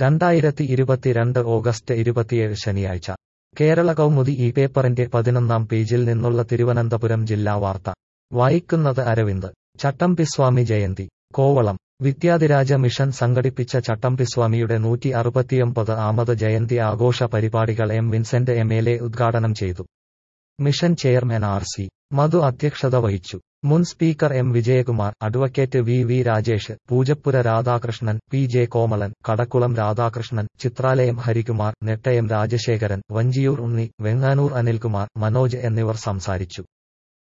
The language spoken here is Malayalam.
രണ്ടായിരത്തി ഇരുപത്തിരണ്ട് ഓഗസ്റ്റ് ഇരുപത്തിയേഴ് ശനിയാഴ്ച കേരള കൗമുദി ഈ പേപ്പറിന്റെ പതിനൊന്നാം പേജിൽ നിന്നുള്ള തിരുവനന്തപുരം ജില്ലാ വാർത്ത വായിക്കുന്നത് അരവിന്ദ് ചട്ടമ്പിസ്വാമി ജയന്തി കോവളം വിദ്യാധിരാജ മിഷൻ സംഘടിപ്പിച്ച ചട്ടമ്പിസ്വാമിയുടെ നൂറ്റി അറുപത്തിയൊമ്പത് ആമത് ജയന്തി ആഘോഷ പരിപാടികൾ M Vincent M L A ഉദ്ഘാടനം ചെയ്തു mission chairman R C Madhu അധ്യക്ഷത വഹിച്ചു മുൻ speaker M Vijayakumar advocate V V Rajesh Poojappura Radhakrishnan P J Komalan Kadakkulam Radhakrishnan Chithralayam Harikumar Nettayam Rajasekharan Vanchiyoor Unni Venganoor Anilkumar Manoj എന്നിവർ സംസാരിച്ചു